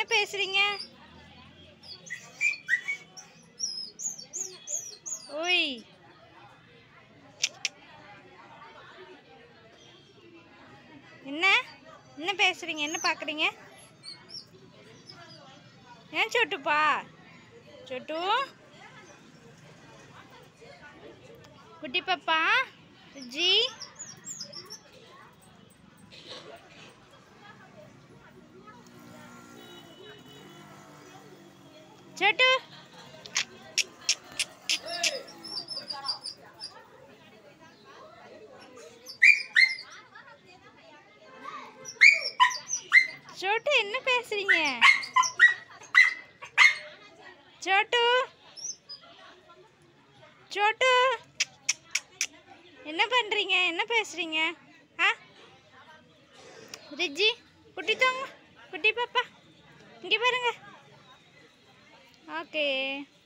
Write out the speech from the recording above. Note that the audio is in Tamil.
பேசுறீங்க ஓய் என்ன என்ன பேசுறீங்க என்ன பார்க்குறீங்க ஏன் சொட்டுப்பா சொட்டு குட்டி பாப்பா ஜி சொட்டு சோட்டு என்ன பேசுறீங்க சோட்டு சோட்டு என்ன பண்றீங்க என்ன பேசுறீங்க ஆ ரிஜி குட்டி தாங்க குட்டி பாப்பா இங்கே பாருங்க ஓகே